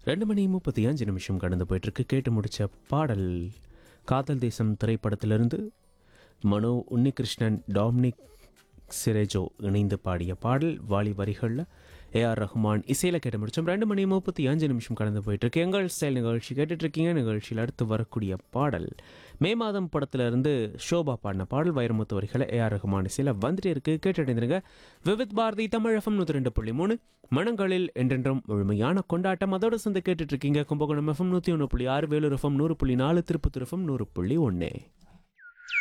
ரெண்டு மணி முப்பத்தி அஞ்சு நிமிஷம் கடந்து போயிட்டுருக்கு கேட்டு முடித்த பாடல் காதல் தேசம் திரைப்படத்திலிருந்து மனோ உன்னிகிருஷ்ணன் டாமினிக் சிரேஜோ இணைந்து பாடிய பாடல் வாலி வரிகளில் ஏஆர் ரஹ்மான் இசையில் கேட்டு முடிச்சோம் ரெண்டு மணி முப்பத்தி அஞ்சு நிமிஷம் கடந்து போயிட்டுருக்கு எங்கள் ஸ்டைல் நிகழ்ச்சி கேட்டுட்ருக்கீங்க நிகழ்ச்சியில் அடுத்து வரக்கூடிய பாடல் மே மாதம் படத்திலிருந்து ஷோபா பாடின பாடல் வைரமுத்து வரிகளை ஏஆர் ரஹ்மான் இசையில் வந்துட்டு இருக்கு கேட்டுருந்துருங்க விவித் பாரதி தமிழகம் நூற்றி ரெண்டு புள்ளி மூணு மனங்களில் என்றென்றும் முழுமையான கொண்டாட்டம் அதோட சேர்ந்து கேட்டுட்ருக்கீங்க கும்பகோணம் எஃப்எம் நூற்றி ஒன்று புள்ளி ஆறு வேலூர் எஃப்எம் நூறு புள்ளி நாலு திருப்பத்தூர் எஃப்எம் நூறு புள்ளி ஒன்று